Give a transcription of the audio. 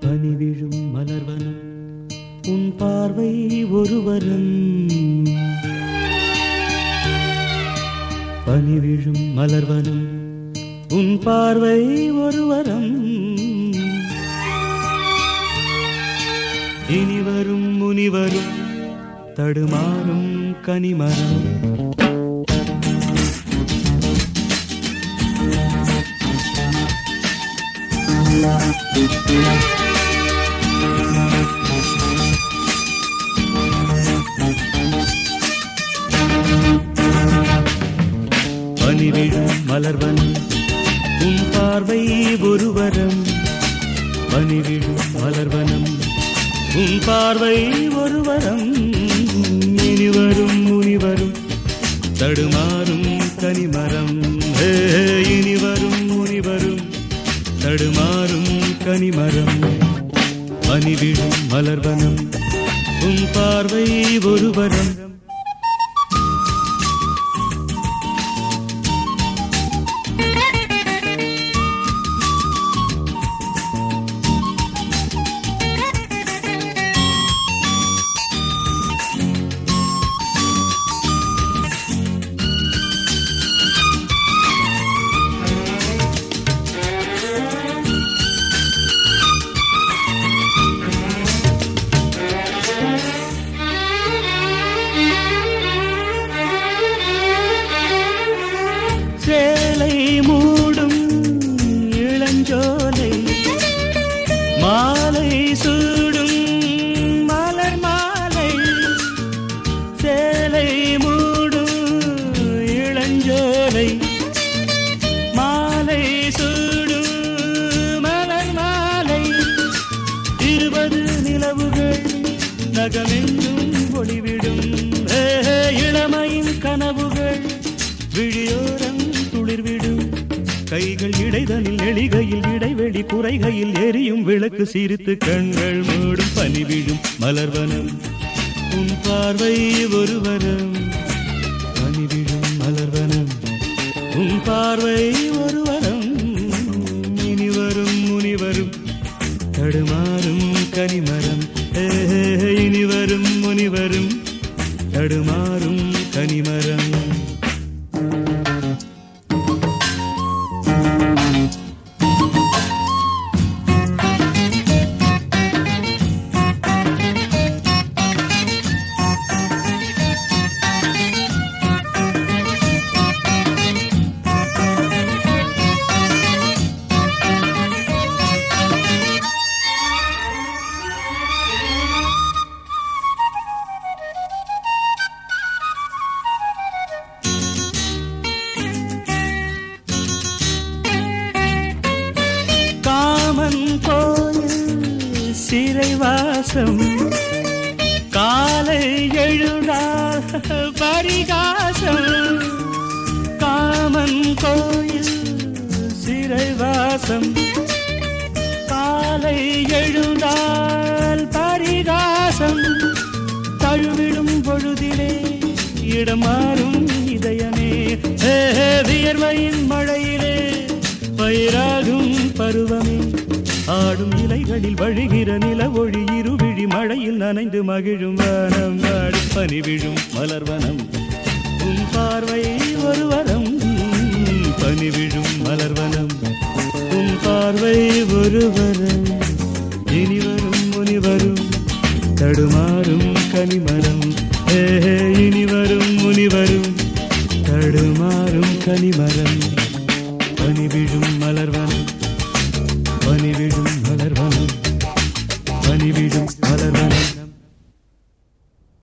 பனி விழும் மலர்வனம் உன் பார்வை ஒருவரம் பனி விழும் மலர்வனம் உன் பார்வை ஒருவரம் இனிவரும் முனிவரும் தடுமாறும் கனிமரம் பனிவிழும் மலர்வனம் உன் பார்வை ஒருவரம் பனிவிழும் மலர்வனம் உன் பார்வை ஒருவரம் இனிவரும் முனிவரும் தடுமாறும் கனிமரம் ஹே, இனிவரும் முனிவரும் தடுமாறும் கனிமரம் பனிவிழும் மலர்வனம் உன் பார்வை ஒருவரம் சேலை மூடும் இளஞ்சோலை மாலை சூடும் மலர் மாலை சேலை மூடும் இளஞ்சோலை மாலை சூடும் மலர் மாலை இருபது நிலவுகள் நகமெங்கும் ஒளிவிடும் ஏ, இளமையின் கனவுகள் விழியோரம் துளிர்விடும் கைகள் இடைதனில் எளிகையில் இடைவெளி குறைகையில் எரியும் விளக்கு சிரித்து கண்கள் மூடும் பனிவிழும் மலர்வனம் உன் பார்வை ஒருவரம் பனிவிழும் மலர்வனம் உன் பார்வை ஒருவரம் இனிவரும் முனிவரும் தடுமாறும் கனிமரம் ஏ, இனிவரும் முனிவரும் தடுமாறும் கனிமரம் காமன் கோயில் சிறைவாசம் காலை எழுதா பரிகாசம் காமன் கோயில் சிறைவாசம் காலை எழுந்தால் பரிகாசம் தழுவிடும் பொழுதிலே இடமாறும் இதயமே ஏ, வியர்வையின் மழையிலே பயிராகும் பருவமே ஆடும் இலைகளில் வழிகிற நில ஒளி இருவிழி மழையில் நனைந்து மகிழும் வானம் ஆடும் பனி விழும் மலர்வனம் உன் பார்வை ஒருவரம் பனி விழும் மலர்வனம் உன் பார்வை ஒருவரம் இனிவரும் முனிவரும் தடுமாறும் கனிமரம் ஏ இனிவரும் முனிவரும் தடுமாறும் கனிமரம் பனி விழும் மலர்வனம் பனி விழும் மலர்